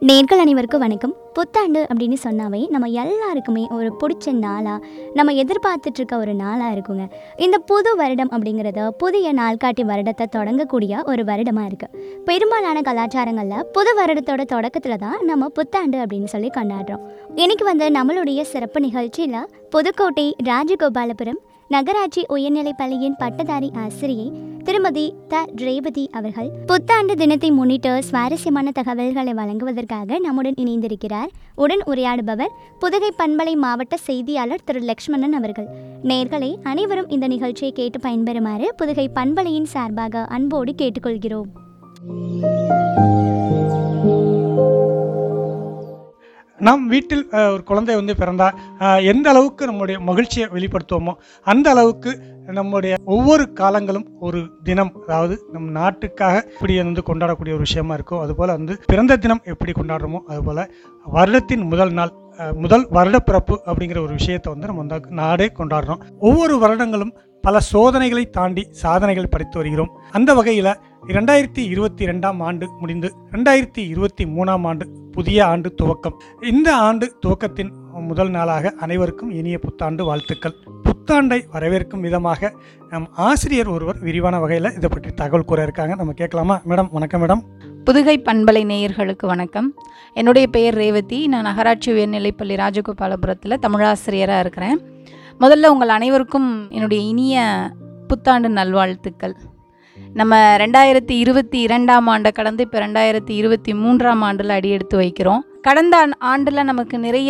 நேர்கள் அனைவருக்கும் வணக்கம் புத்தாண்டு அப்படின்னு சொன்னாவே நம்ம எல்லாருக்குமே ஒரு பிடிச்ச நாளாக நம்ம எதிர்பார்த்துட்டு இருக்க ஒரு நாளாக இருக்குங்க இந்த புது வருடம் அப்படிங்கிறது புதிய நாள்காட்டி வருடத்தை தொடங்கக்கூடிய ஒரு வருடமாக இருக்குது பெரும்பாலான கலாச்சாரங்களில் புது வருடத்தோட தொடக்கத்தில் தான் நம்ம புத்தாண்டு அப்படின்னு சொல்லி கொண்டாடுறோம் இன்னைக்கு வந்து நம்மளுடைய சிறப்பு நிகழ்ச்சியில் புதுக்கோட்டை ராஜகோபாலபுரம் நகராட்சி உயர்நிலைப் பள்ளியின் பட்டதாரி ஆசிரியை திருமதி த ரேவதி அவர்கள் புத்தாண்டு தினத்தை முன்னிட்டு சுவாரஸ்யமான தகவல்களை வழங்குவதற்காக நம்முடன் இணைந்திருக்கிறார் உடன் உரையாடுபவர் புதுகை பண்பலை மாவட்ட செய்தியாளர் திரு லக்ஷ்மணன் அவர்கள் நேர்களே அனைவரும் இந்த நிகழ்ச்சியை கேட்டு பயன்பெறுமாறு புதுகை பண்பலையின் சார்பாக அன்போடு கேட்டுக்கொள்கிறோம் நாம் வீட்டில் அஹ், ஒரு குழந்தை வந்து பிறந்தா அஹ், எந்த அளவுக்கு நம்முடைய மகிழ்ச்சியை வெளிப்படுத்துவோமோ அந்த அளவுக்கு நம்முடைய ஒவ்வொரு காலங்களும் ஒரு தினம் அதாவது நம் நாட்டுக்காக இப்படி வந்து கொண்டாடக்கூடிய ஒரு விஷயமா இருக்கும் அதுபோல் வந்து பிறந்த தினம் எப்படி கொண்டாடுறோமோ அதுபோல் வருடத்தின் முதல் நாள் அஹ், முதல் வருடப்பிறப்பு அப்படிங்கிற ஒரு விஷயத்தை வந்து நம்ம வந்து நாடே கொண்டாடுறோம் ஒவ்வொரு வருடங்களும் பல சோதனைகளை தாண்டி சாதனைகள் படைத்து வருகிறோம் அந்த வகையில் இரண்டாயிரத்தி இருபத்தி ரெண்டாம் ஆண்டு முடிந்து ரெண்டாயிரத்தி இருபத்தி மூணாம் ஆண்டு புதிய ஆண்டு துவக்கம் இந்த ஆண்டு துவக்கத்தின் முதல் நாளாக அனைவருக்கும் இனிய புத்தாண்டு வாழ்த்துக்கள் புத்தாண்டை வரவேற்கும் விதமாக நம் ஆசிரியர் ஒருவர் விரிவான வகையில் இதை பற்றி தகவல் கூற இருக்காங்க நம்ம கேட்கலாமா மேடம் வணக்கம் மேடம் புதுகை பண்பலை நேயர்களுக்கு வணக்கம் என்னுடைய பெயர் ரேவதி நான் நகராட்சி உயர்நிலைப்பள்ளி ராஜகோபாலபுரத்தில் தமிழாசிரியராக இருக்கிறேன் முதல்ல உங்கள் அனைவருக்கும் என்னுடைய இனிய புத்தாண்டு நல்வாழ்த்துக்கள் நம்ம ரெண்டாயிரத்தி இருபத்தி இரண்டாம் ஆண்டை கடந்து இப்போ ரெண்டாயிரத்தி இருபத்தி மூன்றாம் ஆண்டில் அடி எடுத்து வைக்கிறோம் கடந்த ஆண்டில் நமக்கு நிறைய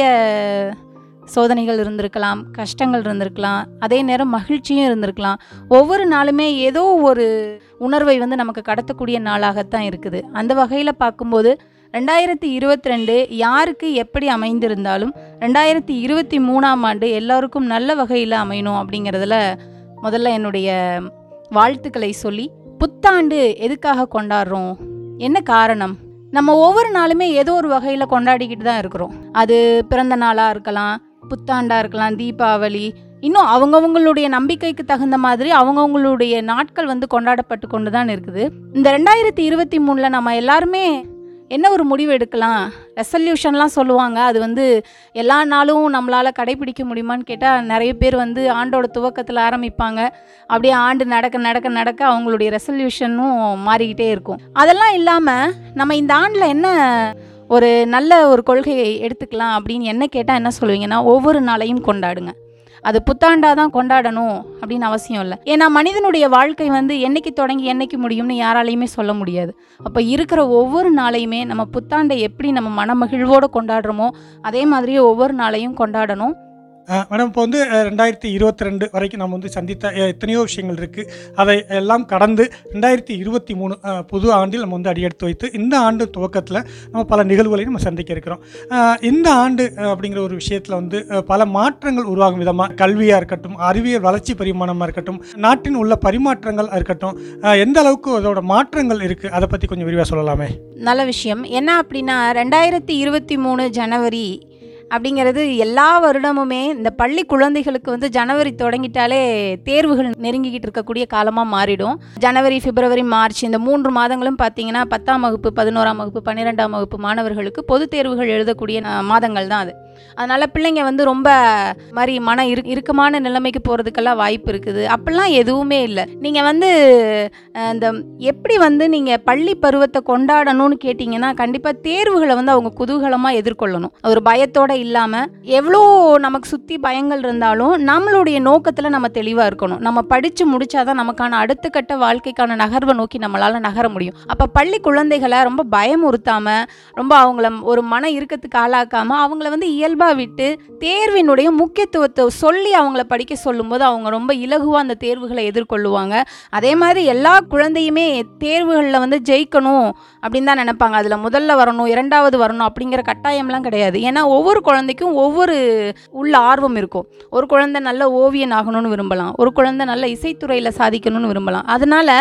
சோதனைகள் இருந்திருக்கலாம் கஷ்டங்கள் இருந்திருக்கலாம் அதே நேரம் மகிழ்ச்சியும் இருந்திருக்கலாம் ஒவ்வொரு நாளுமே ஏதோ ஒரு உணர்வை வந்து நமக்கு கடத்தக்கூடிய நாளாகத்தான் இருக்குது அந்த வகையில் பார்க்கும்போது ரெண்டாயிரத்தி இருபத்தி ரெண்டு யாருக்கு எப்படி அமைந்திருந்தாலும் ரெண்டாயிரத்தி இருபத்தி மூணாம் ஆண்டு எல்லாருக்கும் நல்ல வகையில் அமையணும் அப்படிங்கிறதுல முதல்ல என்னுடைய வாழ்த்துக்களை சொல்லி புத்தாண்டு எதுக்காக கொண்டாடுறோம் என்ன காரணம் நம்ம ஒவ்வொரு நாளுமே ஏதோ ஒரு வகையில் கொண்டாடிக்கிட்டு தான் இருக்கிறோம் அது பிறந்த நாளாக இருக்கலாம் புத்தாண்டாக இருக்கலாம் தீபாவளி இன்னும் அவங்கவுங்களுடைய நம்பிக்கைக்கு தகுந்த மாதிரி அவங்கவுங்களுடைய நாட்கள் வந்து கொண்டாடப்பட்டு கொண்டு தான் இருக்குது இந்த ரெண்டாயிரத்தி இருபத்தி மூணில் நம்ம எல்லாருமே என்ன ஒரு முடிவு எடுக்கலாம் ரெசல்யூஷன்லாம் சொல்லுவாங்க அது வந்து எல்லா நாளும் நம்மளால் கடைபிடிக்க முடியுமான்னு கேட்டால் நிறைய பேர் வந்து ஆண்டோட துவக்கத்தில் ஆரம்பிப்பாங்க அப்படியே ஆண்டு நடக்க நடக்க நடக்க அவங்களுடைய ரெசல்யூஷனும் மாறிக்கிட்டே இருக்கும் அதெல்லாம் இல்லாமல் நம்ம இந்த ஆண்டில் என்ன ஒரு நல்ல ஒரு கொள்கையை எடுத்துக்கலாம் அப்படின்னு என்ன கேட்டால் என்ன சொல்லுவீங்கன்னா ஒவ்வொரு நாளையும் கொண்டாடுங்க அது புத்தாண்டாக தான் கொண்டாடணும் அப்படின்னு அவசியம் இல்லை ஏன்னா மனிதனுடைய வாழ்க்கை வந்து என்னைக்கு தொடங்கி என்னைக்கு முடியும்னு யாராலையுமே சொல்ல முடியாது அப்போ இருக்கிற ஒவ்வொரு நாளையுமே நம்ம புத்தாண்டை எப்படி நம்ம மனமகிழ்வோடு கொண்டாடுறோமோ அதே மாதிரியே ஒவ்வொரு நாளையும் கொண்டாடணும் அஹ், மேடம் இப்போ வந்து அஹ், ரெண்டாயிரத்தி இருபத்தி ரெண்டு வரைக்கும் நம்ம வந்து சந்தித்த அஹ், எத்தனையோ விஷயங்கள் இருக்குது அதை எல்லாம் கடந்து ரெண்டாயிரத்தி இருபத்தி மூணு அஹ், புது ஆண்டில் நம்ம வந்து அடியெடுத்து வைத்து இந்த ஆண்டு துவக்கத்தில் நம்ம பல நிகழ்வுகளையும் நம்ம சந்திக்க இருக்கிறோம் அஹ், இந்த ஆண்டு அஹ், அப்படிங்கிற ஒரு விஷயத்தில் வந்து அஹ், பல மாற்றங்கள் உருவாகும் விதமாக கல்வியாக இருக்கட்டும் அறிவியல் வளர்ச்சி பரிமாணமாக இருக்கட்டும் நாட்டின் உள்ள பரிமாற்றங்கள் இருக்கட்டும் அஹ், எந்த அளவுக்கு அதோட மாற்றங்கள் இருக்குது அதை பற்றி கொஞ்சம் விரிவாக சொல்லலாமே நல்ல விஷயம் என்ன அப்படின்னா ரெண்டாயிரத்தி இருபத்தி மூணு ஜனவரி அப்படிங்கிறது எல்லா வருடமுமே இந்த பள்ளி குழந்தைகளுக்கு வந்து ஜனவரி தொடங்கிட்டாலே தேர்வுகள் நெருங்கிக்கிட்டு இருக்கக்கூடிய காலமாக மாறிடும் ஜனவரி பிப்ரவரி மார்ச் இந்த மூன்று மாதங்களும் பார்த்தீங்கன்னா பத்தாம் வகுப்பு பதினோராம் வகுப்பு பன்னிரெண்டாம் வகுப்பு மாணவர்களுக்கு பொதுத் தேர்வுகள் எழுதக்கூடிய அஹ், மாதங்கள் தான் அது அதனால் பிள்ளைங்க வந்து ரொம்ப மாதிரி மன இரு இறுக்கமான நிலைமைக்கு போகிறதுக்கெல்லாம் வாய்ப்பு இருக்குது அப்படிலாம் எதுவுமே இல்லை நீங்கள் வந்து அஹ், இந்த எப்படி வந்து நீங்கள் பள்ளி பருவத்தை கொண்டாடணும்னு கேட்டிங்கன்னா கண்டிப்பாக தேர்வுகளை வந்து அவங்க குதூகலமாக எதிர்கொள்ளணும் ஒரு பயத்தோட இல்லாமல் எவ்வளோ நமக்கு சுற்றி பயங்கள் இருந்தாலும் நம்மளுடைய நோக்கத்தில் நம்ம தெளிவாக இருக்கணும் நம்ம படித்து முடிச்சாதான் நமக்கான அடுத்த கட்ட வாழ்க்கைக்கான நகர்வை நோக்கி நம்மளால் நகர முடியும் அப்போ பள்ளி குழந்தைகளை ரொம்ப பயமுறுத்தாமல் ரொம்ப அவங்கள ஒரு மன இறுக்கத்துக்கு ஆளாக்காமல் அவங்கள வந்து இயல்பாக விட்டு தேர்வினுடைய முக்கியத்துவத்தை சொல்லி அவங்கள படிக்க சொல்லும்போது அவங்க ரொம்ப இலகுவாக அந்த தேர்வுகளை எதிர்கொள்ளுவாங்க அதே மாதிரி எல்லா குழந்தையுமே தேர்வுகளில் வந்து ஜெயிக்கணும் அப்படின்னு தான் நினைப்பாங்க அதில் முதல்ல வரணும் இரண்டாவது வரணும் அப்படிங்கிற கட்டாயம்லாம் கிடையாது ஏன்னா ஒவ்வொரு குழந்தைக்கும் ஒவ்வொரு உள்ள ஆர்வம் இருக்கும் ஒரு குழந்தை நல்ல ஓவியன் ஆகணும்னு விரும்பலாம் ஒரு குழந்தை நல்ல இசைத்துறையில் சாதிக்கணும்னு விரும்பலாம் அதனால்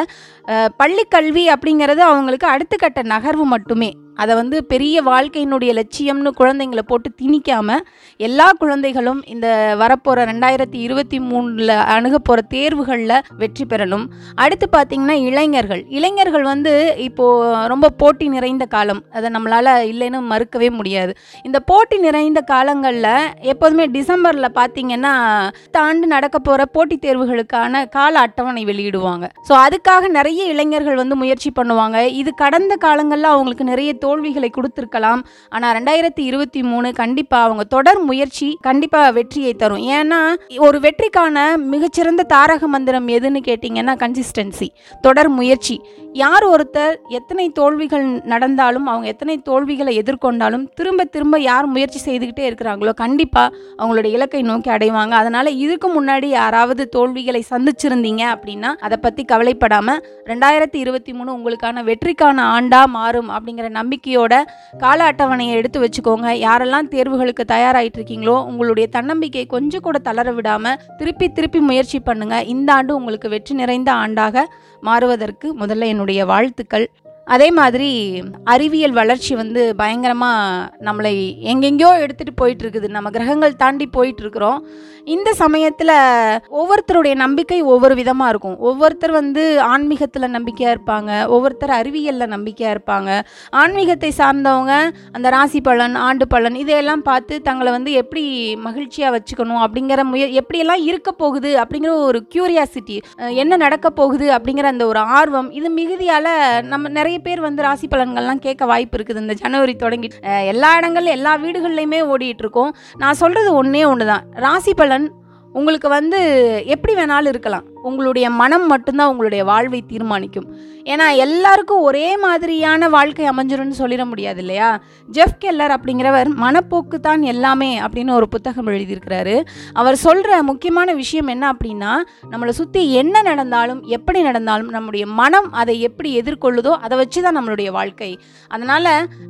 அஹ், பள்ளிக்கல்வி அப்படிங்கிறது அவங்களுக்கு அடுத்த கட்ட நகர்வு மட்டுமே அதை வந்து பெரிய வாழ்க்கையினுடைய லட்சியம்னு குழந்தைங்களை போட்டு திணிக்காம எல்லா குழந்தைகளும் இந்த வரப்போகிற ரெண்டாயிரத்தி இருபத்தி மூணில் அணுக போகிற தேர்வுகளில் வெற்றி பெறணும் அடுத்து பார்த்திங்கன்னா இளைஞர்கள் இளைஞர்கள் வந்து இப்போது ரொம்ப போட்டி நிறைந்த காலம் அதை நம்மளால் இல்லைன்னு மறுக்கவே முடியாது இந்த போட்டி நிறைந்த காலங்களில் எப்போதுமே டிசம்பரில் பார்த்தீங்கன்னா அடுத்த ஆண்டு நடக்க போகிற போட்டித் தேர்வுகளுக்கான கால அட்டவணை வெளியிடுவாங்க ஸோ அதுக்காக நிறைய இளைஞர்கள் வந்து முயற்சி பண்ணுவாங்க இது கடந்த காலங்களில் அவங்களுக்கு நிறைய தோல்விகளை கொடுத்துருக்கலாம் ஆனால் ரெண்டாயிரத்தி இருபத்தி மூணு கண்டிப்பாக அவங்க தொடர் முயற்சி கண்டிப்பாக வெற்றியை தரும் ஏன்னா ஒரு வெற்றிக்கான மிகச்சிறந்த தாரக மந்திரம் எதுன்னு கேட்டிங்கன்னா கன்சிஸ்டன்சி தொடர் முயற்சி யார் ஒருத்தர் எத்தனை தோல்விகள் நடந்தாலும் அவங்க எத்தனை தோல்விகளை எதிர்கொண்டாலும் திரும்ப திரும்ப யார் முயற்சி செய்துக்கிட்டே இருக்கிறாங்களோ கண்டிப்பாக அவங்களோட இலக்கை நோக்கி அடைவாங்க அதனால் இதுக்கு முன்னாடி யாராவது தோல்விகளை சந்திச்சிருந்தீங்க அப்படின்னா அதை பற்றி கவலைப்படாமல் ரெண்டாயிரத்தி இருபத்தி மூணு உங்களுக்கான வெற்றிக்கான ஆண்டாக மாறும் அப்படிங்கிற நம்பிக்கையோட கால அட்டவணையை எடுத்து வச்சுக்கோங்க யாரெல்லாம் தேர்வுகளுக்கு தயாராகிட்டு இருக்கீங்களோ உங்களுடைய தன்னம்பிக்கை கொஞ்சம் கூட தளர விடாமல் திருப்பி திருப்பி முயற்சி பண்ணுங்க இந்த ஆண்டு உங்களுக்கு வெற்றி நிறைந்த ஆண்டாக மாறுவதற்கு முதல்ல என்னுடைய வாழ்த்துக்கள் அதே மாதிரி அறிவியல் வளர்ச்சி வந்து பயங்கரமாக நம்மளை எங்கெங்கேயோ எடுத்துகிட்டு போயிட்டு இருக்குது நம்ம கிரகங்கள் தாண்டி போயிட்டு இருக்கிறோம் இந்த சமயத்தில் ஒவ்வொருத்தருடைய நம்பிக்கை ஒவ்வொரு விதமாக இருக்கும் ஒவ்வொருத்தர் வந்து ஆன்மீகத்தில் நம்பிக்கையாக இருப்பாங்க ஒவ்வொருத்தர் அறிவியலில் நம்பிக்கையாக இருப்பாங்க ஆன்மீகத்தை சார்ந்தவங்க அந்த ராசி பலன் ஆண்டு பலன் இதையெல்லாம் பார்த்து தங்களை வந்து எப்படி மகிழ்ச்சியாக வச்சுக்கணும் அப்படிங்கிற முய எப்படியெல்லாம் இருக்க போகுது அப்படிங்கிற ஒரு கியூரியாசிட்டி என்ன நடக்க போகுது அப்படிங்கிற அந்த ஒரு ஆர்வம் இது மிகுதியால் நம்ம நிறைய பேர் வந்து ராசி பலன்கள்லாம் கேட்க வாய்ப்பு இருக்குது இந்த ஜனவரி தொடங்கி அஹ், எல்லா இடங்கள்ல எல்லா வீடுகள்லையுமே ஓடிட்டு இருக்கோம் நான் சொல்கிறது ஒன்றே ஒன்று தான் ராசி பலன் உங்களுக்கு வந்து எப்படி வேணாலும் இருக்கலாம் உங்களுடைய மனம் மட்டும்தான் உங்களுடைய வாழ்வை தீர்மானிக்கும் ஏன்னா எல்லாருக்கும் ஒரே மாதிரியான வாழ்க்கை அமைஞ்சிரும்னு சொல்லிட முடியாது இல்லையா ஜெஃப் கெல்லர் அப்படிங்கிறவர் மனப்போக்கு தான் எல்லாமே அப்படின்னு ஒரு புத்தகம் எழுதியிருக்கிறாரு அவர் சொல்கிற முக்கியமான விஷயம் என்ன அப்படின்னா நம்மளை சுற்றி என்ன நடந்தாலும் எப்படி நடந்தாலும் நம்முடைய மனம் அதை எப்படி எதிர்கொள்ளுதோ அதை வச்சு தான் நம்மளுடைய வாழ்க்கை அதனால்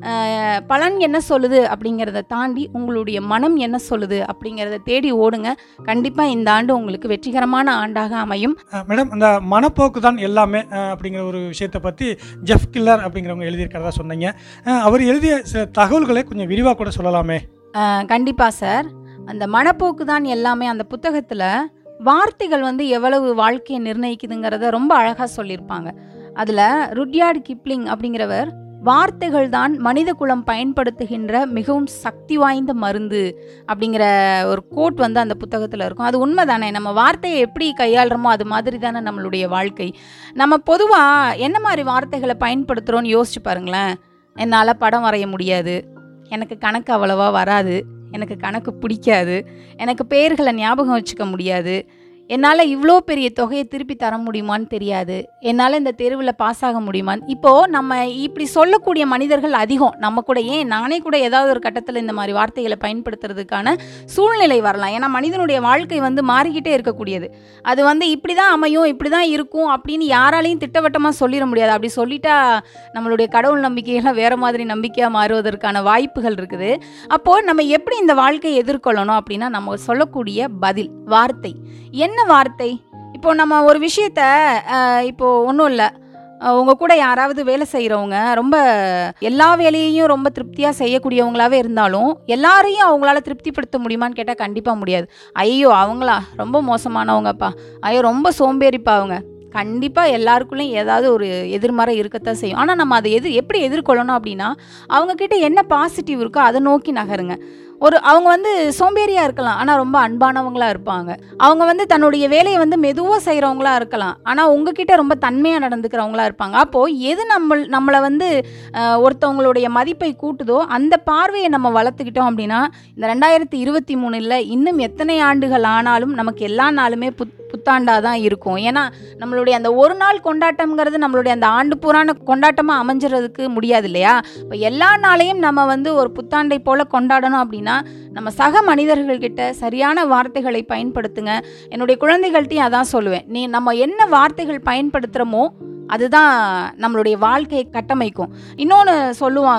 பலன் என்ன சொல்லுது அப்படிங்கிறத தாண்டி உங்களுடைய மனம் என்ன சொல்லுது அப்படிங்கிறத தேடி ஓடுங்க கண்டிப்பாக இந்த ஆண்டு உங்களுக்கு வெற்றிகரமான ஆண்டாக அமையும் அஹ் மேடம் இந்த மனப்போக்கு தான் எல்லாமே அஹ் அப்படிங்கிற ஒரு விஷயத்தை பற்றி ஜெஃப் கில்லர் அப்படிங்கிறவங்க எழுதியிருக்கிறதா சொன்னீங்க அஹ் அவர் எழுதிய சில தகவல்களை கொஞ்சம் விரிவாக கூட சொல்லலாமே கண்டிப்பாக சார் அந்த மனப்போக்கு தான் எல்லாமே அந்த புத்தகத்தில் வார்த்தைகள் வந்து எவ்வளவு வாழ்க்கையை நிர்ணயிக்குதுங்கிறத ரொம்ப அழகாக சொல்லியிருப்பாங்க அதில் ருட்யார்ட் கிப்ளிங் அப்படிங்கிறவர் வார்த்தைகள் தான் மனித குலம் பயன்படுத்துகின்ற மிகவும் சக்தி வாய்ந்த மருந்து அப்படிங்கிற ஒரு கோட் வந்து அந்த புத்தகத்தில் இருக்கும் அது உண்மைதானே நம்ம வார்த்தையை எப்படி கையாளுறோமோ அது மாதிரி தானே நம்மளுடைய வாழ்க்கை நம்ம பொதுவாக என்ன மாதிரி வார்த்தைகளை பயன்படுத்துகிறோன்னு யோசிச்சு பாருங்களேன் என்னால் படம் வரைய முடியாது எனக்கு கணக்கு அவ்வளவா வராது எனக்கு கணக்கு பிடிக்காது எனக்கு பெயர்களை ஞாபகம் வச்சுக்க முடியாது என்னால் இவ்வளோ பெரிய தொகையை திருப்பி தர முடியுமான்னு தெரியாது என்னால் இந்த தேர்வில் பாஸ் ஆக முடியுமான்னு இப்போது நம்ம இப்படி சொல்லக்கூடிய மனிதர்கள் அதிகம் நம்ம கூட ஏன் நானே கூட ஏதாவது ஒரு கட்டத்தில் இந்த மாதிரி வார்த்தைகளை பயன்படுத்துறதுக்கான சூழ்நிலை வரலாம் ஏன்னா மனிதனுடைய வாழ்க்கை வந்து மாறிக்கிட்டே இருக்கக்கூடியது அது வந்து இப்படி தான் அமையும் இப்படி தான் இருக்கும் அப்படின்னு யாராலையும் திட்டவட்டமாக சொல்லிட முடியாது அப்படி சொல்லிட்டா நம்மளுடைய கடவுள் நம்பிக்கையெல்லாம் வேறு மாதிரி நம்பிக்கையாக மாறுவதற்கான வாய்ப்புகள் இருக்குது அப்போது நம்ம எப்படி இந்த வாழ்க்கையை எதிர்கொள்ளணும் அப்படின்னா நம்ம சொல்லக்கூடிய பதில் வார்த்தை என்ன வார்த்தை இப்போ நம்ம ஒரு விஷயத்த அஹ், இப்போ ஒன்றும் இல்லை உங்கள் கூட யாராவது வேலை செய்கிறவங்க ரொம்ப எல்லா வேலையையும் ரொம்ப திருப்தியாக செய்யக்கூடியவங்களாவே இருந்தாலும் எல்லாரையும் அவங்களால திருப்திப்படுத்த முடியுமான்னு கேட்டால் கண்டிப்பாக முடியாது ஐயோ அவங்களா ரொம்ப மோசமானவங்கப்பா ஐயோ ரொம்ப சோம்பேறிப்பா அவங்க கண்டிப்பாக எல்லாருக்குள்ளேயும் ஏதாவது ஒரு எதிர்மறை இருக்கத்தான் செய்யும் ஆனால் நம்ம அதை எது எப்படி எதிர்கொள்ளணும் அப்படின்னா அவங்கக்கிட்ட என்ன பாசிட்டிவ் இருக்கோ அதை நோக்கி நகருங்க ஒரு அவங்க வந்து சோம்பேறியாக இருக்கலாம் ஆனால் ரொம்ப அன்பானவங்களா இருப்பாங்க அவங்க வந்து தன்னுடைய வேலையை வந்து மெதுவாக செய்கிறவங்களா இருக்கலாம் ஆனால் உங்ககிட்ட ரொம்ப தன்மையாக நடந்துக்கிறவங்களா இருப்பாங்க அப்போது எது நம்ம நம்மளை வந்து அஹ், ஒருத்தவங்களுடைய மதிப்பை கூட்டுதோ அந்த பார்வையை நம்ம வளர்த்துக்கிட்டோம் அப்படின்னா இந்த ரெண்டாயிரத்தி இருபத்தி மூணில் இன்னும் எத்தனை ஆண்டுகள் ஆனாலும் நமக்கு எல்லா நாளுமே புத் புத்தாண்டாக தான் இருக்கும் ஏன்னா நம்மளுடைய அந்த ஒரு நாள் கொண்டாட்டம்ங்கிறது நம்மளுடைய அந்த ஆண்டு பூரான கொண்டாட்டமாக அமைஞ்சிறதுக்கு முடியாது இல்லையா இப்போ எல்லா நாளையும் நம்ம வந்து ஒரு புத்தாண்டை போல் கொண்டாடணும் அப்படின்னா நம்ம சக மனிதர்கள்கிட்ட சரியான வார்த்தைகளை பயன்படுத்துங்க என்னுடைய குழந்தைகள்ட்டையும் அதான் சொல்லுவேன் நீ நம்ம என்ன வார்த்தைகள் பயன்படுத்துகிறோமோ அதுதான் நம்மளுடைய வாழ்க்கையை கட்டமைக்கும் இன்னொன்று சொல்லுவாங்க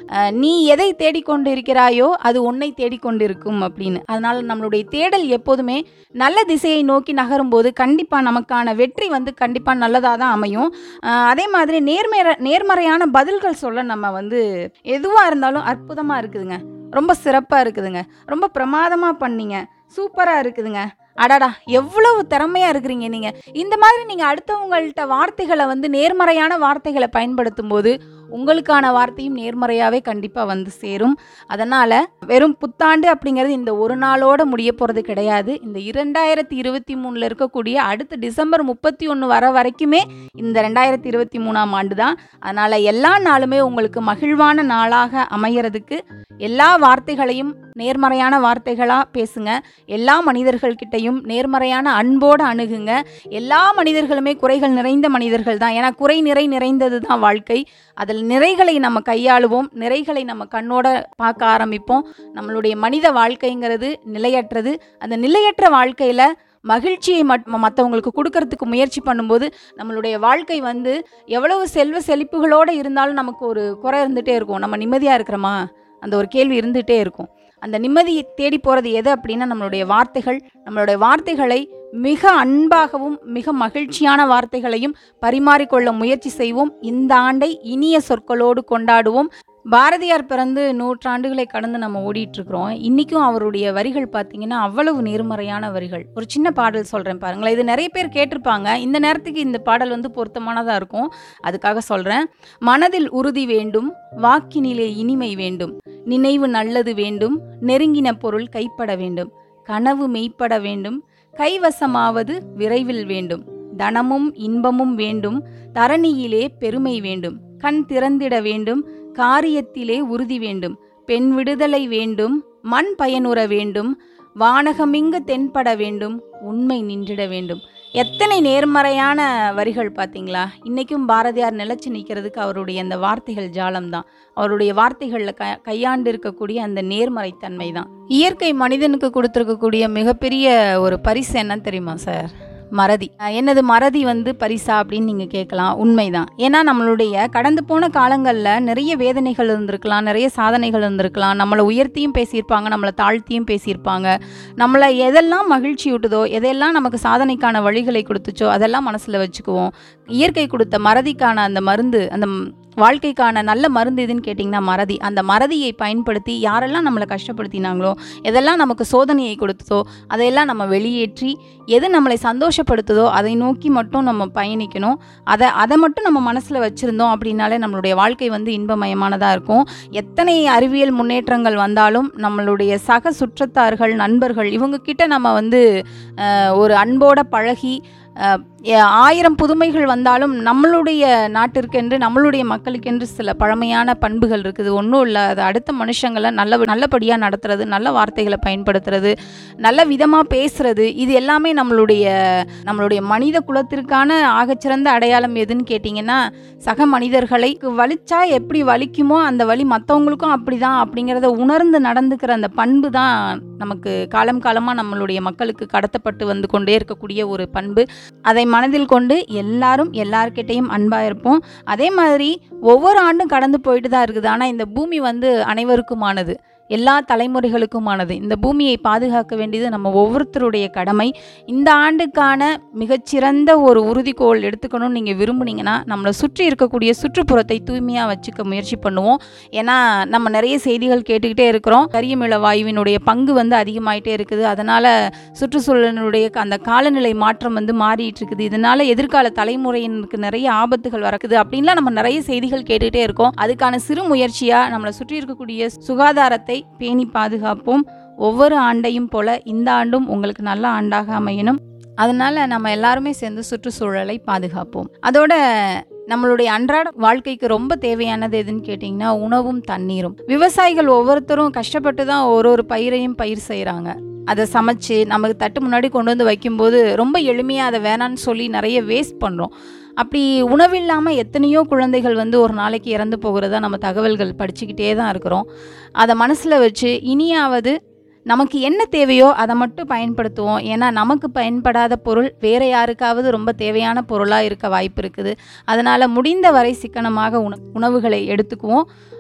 அஹ், நீ எதை தேடிக்கொண்டு இருக்கிறாயோ அது உன்னை தேடிக்கொண்டிருக்கும் அப்படின்னு அதனால் நம்மளுடைய தேடல் எப்போதுமே நல்ல திசையை நோக்கி நகரும்போது கண்டிப்பாக நமக்கான வெற்றி வந்து கண்டிப்பாக நல்லதாக தான் அமையும் அஹ், அதே மாதிரி நேர்மறை நேர்மறையான பதில்கள் சொல்ல நம்ம வந்து எதுவாக இருந்தாலும் அற்புதமாக இருக்குதுங்க ரொம்ப சிறப்பாக இருக்குதுங்க ரொம்ப பிரமாதமாக பண்ணீங்க சூப்பராக இருக்குதுங்க அடடா எவ்வளவு திறமையாக இருக்கிறீங்க நீங்கள் இந்த மாதிரி நீங்கள் அடுத்தவங்கள்ட்ட வார்த்தைகளை வந்து நேர்மறையான வார்த்தைகளை பயன்படுத்தும் போது உங்களுக்கான வார்த்தையும் நேர்மறையாகவே கண்டிப்பாக வந்து சேரும் அதனால் வெறும் புத்தாண்டு அப்படிங்கிறது இந்த ஒரு நாளோட முடிய போகிறது கிடையாது இந்த இரண்டாயிரத்தி இருபத்தி மூணில் இருக்கக்கூடிய அடுத்த டிசம்பர் முப்பத்தி ஒன்று வர வரைக்குமே இந்த ரெண்டாயிரத்தி இருபத்தி மூணாம் ஆண்டு தான் அதனால் எல்லா நாளுமே உங்களுக்கு மகிழ்வான நாளாக அமையறதுக்கு எல்லா வார்த்தைகளையும் நேர்மறையான வார்த்தைகளாக பேசுங்க எல்லா மனிதர்கள்கிட்டையும் நேர்மறையான அன்போடு அணுகுங்க எல்லா மனிதர்களுமே குறைகள் நிறைந்த மனிதர்கள் தான் ஏன்னா குறை நிறை நிறைந்தது தான் வாழ்க்கை அதில் நிறைகளை நம்ம கையாளுவோம் நிறைகளை நம்ம கண்ணோட பார்க்க ஆரம்பிப்போம் நம்மளுடைய மனித வாழ்க்கைங்கிறது நிலையற்றது அந்த நிலையற்ற வாழ்க்கையில் மகிழ்ச்சியை மட் மற்றவங்களுக்கு கொடுக்கறதுக்கு முயற்சி பண்ணும்போது நம்மளுடைய வாழ்க்கை வந்து எவ்வளவு செல்வ செழிப்புகளோடு இருந்தாலும் நமக்கு ஒரு குறை இருந்துகிட்டே இருக்கும் நம்ம நிம்மதியாக இருக்கிறோமா அந்த ஒரு கேள்வி இருந்துகிட்டே இருக்கும் அந்த நிம்மதியை தேடி போகிறது எது அப்படின்னா நம்மளுடைய வார்த்தைகள் நம்மளுடைய வார்த்தைகளை மிக அன்பாகவும் மிக மகிழ்ச்சியான வார்த்தைகளையும் பரிமாறிக்கொள்ள முயற்சி செய்வோம் இந்த ஆண்டை இனிய சொற்களோடு கொண்டாடுவோம் பாரதியார் பிறந்து நூற்றாண்டுகளை கடந்து நம்ம ஓடிட்டு இருக்கிறோம் இன்றைக்கும் அவருடைய வரிகள் பார்த்தீங்கன்னா அவ்வளவு நேர்மறையான வரிகள் ஒரு சின்ன பாடல் சொல்கிறேன் பாருங்களேன் இது நிறைய பேர் கேட்டிருப்பாங்க இந்த நேரத்துக்கு இந்த பாடல் வந்து பொருத்தமானதாக இருக்கும் அதுக்காக சொல்கிறேன் மனதில் உறுதி வேண்டும் வாக்கினிலே இனிமை வேண்டும் நினைவு நல்லது வேண்டும் நெருங்கின பொருள் கைப்பட வேண்டும் கனவு மெய்ப்பட வேண்டும் கைவசமாவது விரைவில் வேண்டும் தனமும் இன்பமும் வேண்டும் தரணியிலே பெருமை வேண்டும் கண் திறந்திட வேண்டும் காரியத்திலே உறுதி வேண்டும் பெண் விடுதலை வேண்டும் மண் பயனுற வேண்டும் வானகமிங்கு தென்பட வேண்டும் உண்மை நின்றிட வேண்டும் எத்தனை நேர்மறையான வரிகள் பார்த்தீங்களா இன்றைக்கும் பாரதியார் நிலச்சி நிற்கிறதுக்கு அவருடைய அந்த வார்த்தைகள் ஜாலம்தான் அவருடைய வார்த்தைகளில் க கையாண்டு இருக்கக்கூடிய அந்த நேர்மறைத்தன்மை தான் இயற்கை மனிதனுக்கு கொடுத்துருக்கக்கூடிய மிகப்பெரிய ஒரு பரிசு என்ன தெரியுமா சார் மறதி அஹ் என்னது மறதி வந்து பரிசா அப்படின்னு நீங்கள் கேட்கலாம் உண்மைதான் ஏன்னா நம்மளுடைய கடந்து போன காலங்களில் நிறைய வேதனைகள் இருந்திருக்கலாம் நிறைய சாதனைகள் இருந்திருக்கலாம் நம்மளை உயர்த்தியும் பேசியிருப்பாங்க நம்மளை தாழ்த்தியும் பேசியிருப்பாங்க நம்மளை எதெல்லாம் மகிழ்ச்சி விட்டுதோ எதெல்லாம் நமக்கு சாதனைக்கான வழிகளை கொடுத்துச்சோ அதெல்லாம் மனசில் வச்சுக்குவோம் இயற்கை கொடுத்த மறதிக்கான அந்த மருந்து அந்த ம்- வாழ்க்கைக்கான நல்ல மருந்து எதுன்னு கேட்டிங்கன்னா மறதி அந்த மறதியை பயன்படுத்தி யாரெல்லாம் நம்மளை கஷ்டப்படுத்தினாங்களோ எதெல்லாம் நமக்கு சோதனையை கொடுத்ததோ அதையெல்லாம் நம்ம வெளியேற்றி எது நம்மளை சந்தோஷப்படுத்துதோ அதை நோக்கி மட்டும் நம்ம பயணிக்கணும் அதை அதை மட்டும் நம்ம மனசில் வச்சுருந்தோம் அப்படின்னாலே நம்மளுடைய வாழ்க்கை வந்து இன்பமயமானதாக இருக்கும் எத்தனை அறிவியல் முன்னேற்றங்கள் வந்தாலும் நம்மளுடைய சக சுற்றத்தார்கள் நண்பர்கள் இவங்க கிட்ட நம்ம வந்து அஹ், ஒரு அன்போட பழகி அஹ், எ- ஆயிரம் புதுமைகள் வந்தாலும் நம்மளுடைய நாட்டிற்கென்று நம்மளுடைய மக்களுக்கென்று சில பழமையான பண்புகள் இருக்குது ஒன்றும் இல்லை அது அடுத்த மனுஷங்களை நல்ல நல்லபடியாக நடத்துறது நல்ல வார்த்தைகளை பயன்படுத்துறது நல்ல விதமாக பேசுறது இது எல்லாமே நம்மளுடைய நம்மளுடைய மனித குலத்திற்கான ஆகச்சிறந்த அடையாளம் எதுன்னு கேட்டிங்கன்னா சக மனிதர்களை வலிச்சா எப்படி வலிக்குமோ அந்த வலி மற்றவங்களுக்கும் அப்படி தான் அப்படிங்கிறத உணர்ந்து நடந்துக்கிற அந்த பண்பு தான் நமக்கு காலம் காலமாக நம்மளுடைய மக்களுக்கு கடத்தப்பட்டு வந்து கொண்டே இருக்கக்கூடிய ஒரு பண்பு அதை மனதில் கொண்டு எல்லாரும் எல்லார்கிட்டையும் அன்பாக இருப்போம் அதே மாதிரி ஒவ்வொரு ஆண்டும் கடந்து போயிட்டு தான் இருக்குது ஆனால் இந்த பூமி வந்து அனைவருக்குமானது எல்லா தலைமுறைகளுக்குமானது இந்த பூமியை பாதுகாக்க வேண்டியது நம்ம ஒவ்வொருத்தருடைய கடமை இந்த ஆண்டுக்கான மிகச்சிறந்த ஒரு உறுதிக்கோள் எடுத்துக்கணும்னு நீங்கள் விரும்புனீங்கன்னா நம்மளை சுற்றி இருக்கக்கூடிய சுற்றுப்புறத்தை தூய்மையாக வச்சுக்க முயற்சி பண்ணுவோம் ஏன்னா நம்ம நிறைய செய்திகள் கேட்டுக்கிட்டே இருக்கிறோம் கரியமில வாயுவினுடைய பங்கு வந்து அதிகமாயிட்டே இருக்குது அதனால் சுற்றுச்சூழலினுடைய அந்த காலநிலை மாற்றம் வந்து மாறிட்டு இருக்குது இதனால எதிர்கால தலைமுறையினருக்கு நிறைய ஆபத்துகள் வரக்குது அப்படின்லாம் நம்ம நிறைய செய்திகள் கேட்டுக்கிட்டே இருக்கோம் அதுக்கான சிறு முயற்சியாக நம்மளை சுற்றி இருக்கக்கூடிய சுகாதாரத்தை பேணி பாதுகாப்போம் ஒவ்வொரு ஆண்டையும் போல இந்த ஆண்டும் உங்களுக்கு நல்ல ஆண்டாக அமையணும் அதனால நம்ம எல்லாருமே சேர்ந்து சுற்றுச்சூழலை பாதுகாப்போம் அதோட நம்மளுடைய அன்றாட வாழ்க்கைக்கு ரொம்ப தேவையானது எதுன்னு கேட்டிங்கன்னா உணவும் தண்ணீரும் விவசாயிகள் ஒவ்வொருத்தரும் கஷ்டப்பட்டு தான் ஒரு ஒரு பயிரையும் பயிர் செய்கிறாங்க அதை சமைச்சு நமக்கு தட்டு முன்னாடி கொண்டு வந்து வைக்கும்போது ரொம்ப எளிமையாக அதை வேணான்னு சொல்லி நிறைய வேஸ்ட் பண்ணுறோம் அப்படி உணவில்லாமல் எத்தனையோ குழந்தைகள் வந்து ஒரு நாளைக்கு இறந்து போகிறதா நம்ம தகவல்கள் படிச்சுக்கிட்டே தான் இருக்கிறோம் அதை மனசில் வச்சு இனியாவது நமக்கு என்ன தேவையோ அதை மட்டும் பயன்படுத்துவோம் ஏன்னா நமக்கு பயன்படாத பொருள் வேற யாருக்காவது ரொம்ப தேவையான பொருளாக இருக்க வாய்ப்பு இருக்குது அதனால் முடிந்த வரை சிக்கனமாக உண உணவுகளை எடுத்துக்குவோம்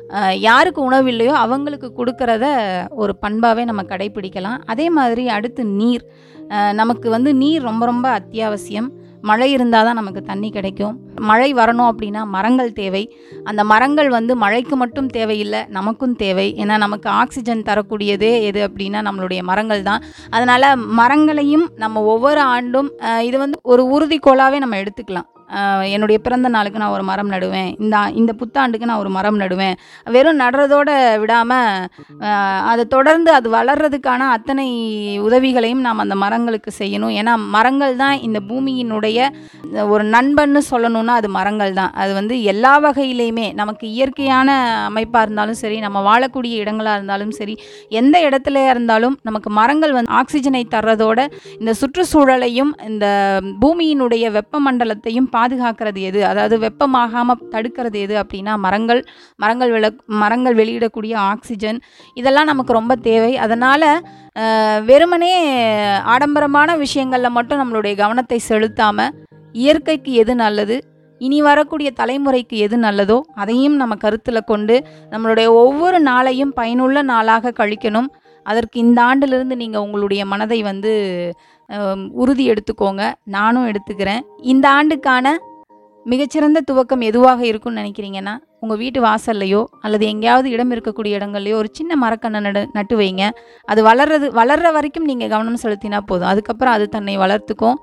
அஹ், யாருக்கு உணவு இல்லையோ அவங்களுக்கு கொடுக்கறத ஒரு பண்பாகவே நம்ம கடைப்பிடிக்கலாம் அதே மாதிரி அடுத்து நீர் அஹ், நமக்கு வந்து நீர் ரொம்ப ரொம்ப அத்தியாவசியம் மழை இருந்தால் தான் நமக்கு தண்ணி கிடைக்கும் மழை வரணும் அப்படின்னா மரங்கள் தேவை அந்த மரங்கள் வந்து மழைக்கு மட்டும் தேவையில்லை நமக்கும் தேவை ஏன்னா நமக்கு ஆக்சிஜன் தரக்கூடியதே எது அப்படின்னா நம்மளுடைய மரங்கள் தான் அதனால் மரங்களையும் நம்ம ஒவ்வொரு ஆண்டும் அஹ், இது வந்து ஒரு உறுதிக்கோளாகவே நம்ம எடுத்துக்கலாம் அஹ், என்னுடைய பிறந்த நாளுக்கு நான் ஒரு மரம் நடுவேன் இந்த ஆ- இந்த புத்தாண்டுக்கு நான் ஒரு மரம் நடுவேன் வெறும் நடுறதோட விடாமல் அதை தொடர்ந்து அது வளர்றதுக்கான அத்தனை உதவிகளையும் நாம் அந்த மரங்களுக்கு செய்யணும் ஏன்னா மரங்கள் தான் இந்த பூமியினுடைய ஒரு நண்பன்னு சொல்லணும்னா அது மரங்கள் தான் அது வந்து எல்லா வகையிலையுமே நமக்கு இயற்கையான அமைப்பாக இருந்தாலும் சரி நம்ம வாழக்கூடிய இடங்களாக இருந்தாலும் சரி எந்த இடத்துல இருந்தாலும் நமக்கு மரங்கள் வந்து ஆக்சிஜனை தர்றதோட இந்த சுற்றுச்சூழலையும் இந்த பூமியினுடைய வெப்பமண்டலத்தையும் பாதுகாக்கிறது எது அதாவது வெப்பமாகாமல் தடுக்கிறது எது அப்படின்னா மரங்கள் மரங்கள் விள மரங்கள் வெளியிடக்கூடிய ஆக்சிஜன் இதெல்லாம் நமக்கு ரொம்ப தேவை அதனால் வெறுமனே ஆடம்பரமான விஷயங்களில் மட்டும் நம்மளுடைய கவனத்தை செலுத்தாமல் இயற்கைக்கு எது நல்லது இனி வரக்கூடிய தலைமுறைக்கு எது நல்லதோ அதையும் நம்ம கருத்தில் கொண்டு நம்மளுடைய ஒவ்வொரு நாளையும் பயனுள்ள நாளாக கழிக்கணும் அதற்கு இந்த ஆண்டிலிருந்து நீங்கள் உங்களுடைய மனதை வந்து அஹ், உறுதி எடுத்துக்கோங்க நானும் எடுத்துக்கிறேன் இந்த ஆண்டுக்கான மிகச்சிறந்த துவக்கம் எதுவாக இருக்கும்னு நினைக்கிறீங்கன்னா உங்கள் வீட்டு வாசல்லையோ அல்லது எங்கேயாவது இடம் இருக்கக்கூடிய இடங்கள்லையோ ஒரு சின்ன மரக்கண்ணை நடு நட்டு வைங்க அது வளர்றது வளர்ற வரைக்கும் நீங்கள் கவனம் செலுத்தினா போதும் அதுக்கப்புறம் அது தன்னை வளர்த்துக்கும்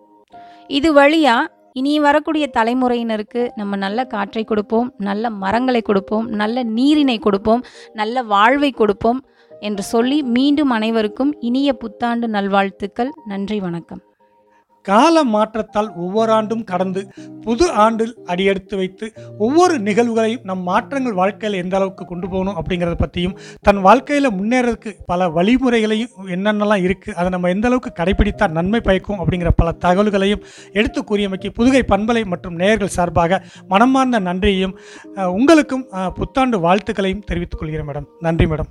இது வழியாக இனி வரக்கூடிய தலைமுறையினருக்கு நம்ம நல்ல காற்றை கொடுப்போம் நல்ல மரங்களை கொடுப்போம் நல்ல நீரினை கொடுப்போம் நல்ல வாழ்வை கொடுப்போம் என்று சொல்லி மீண்டும் அனைவருக்கும் இனிய புத்தாண்டு நல்வாழ்த்துக்கள் நன்றி வணக்கம் கால மாற்றத்தால் ஒவ்வொரு ஆண்டும் கடந்து புது ஆண்டில் அடியெடுத்து வைத்து ஒவ்வொரு நிகழ்வுகளையும் நம் மாற்றங்கள் வாழ்க்கையில் எந்த அளவுக்கு கொண்டு போகணும் அப்படிங்கிறத பற்றியும் தன் வாழ்க்கையில் முன்னேறதுக்கு பல வழிமுறைகளையும் என்னென்னலாம் இருக்குது அதை நம்ம எந்த அளவுக்கு கடைபிடித்தால் நன்மை பயக்கும் அப்படிங்கிற பல தகவல்களையும் எடுத்து கூறியமைக்கு புதுகை பண்பலை மற்றும் நேயர்கள் சார்பாக மனமார்ந்த நன்றியையும் அஹ், உங்களுக்கும் அஹ், புத்தாண்டு வாழ்த்துக்களையும் தெரிவித்துக் கொள்கிறேன் மேடம் நன்றி மேடம்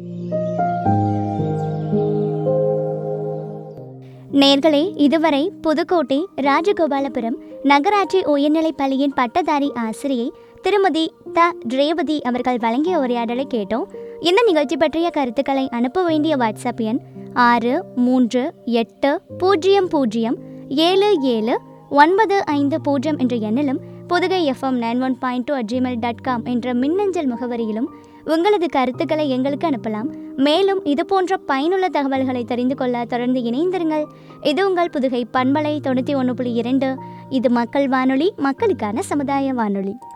நேர்களே இதுவரை புதுக்கோட்டை ராஜகோபாலபுரம் நகராட்சி உயர்நிலைப் பள்ளியின் பட்டதாரி ஆசிரியை திருமதி த ரேவதி அவர்கள் வழங்கிய உரையாடலை கேட்டோம் இந்த நிகழ்ச்சி பற்றிய கருத்துக்களை அனுப்ப வேண்டிய வாட்ஸ்அப் எண் ஆறு மூன்று எட்டு பூஜ்ஜியம் பூஜ்ஜியம் ஏழு ஏழு ஒன்பது ஐந்து பூஜ்ஜியம் என்ற எண்ணிலும் Puthugai FM nine one point two Gmail dot com என்ற மின்னஞ்சல் முகவரியிலும் உங்களது கருத்துக்களை எங்களுக்கு அனுப்பலாம் மேலும் இது போன்ற பயனுள்ள தகவல்களை தெரிந்து கொள்ள தொடர்ந்து இணைந்திருங்கள் இது உங்கள் புதுகை பண்பலை தொண்ணூற்றி ஒன்று புள்ளி இரண்டு இது மக்கள் வானொலி மக்களுக்கான சமுதாய வானொலி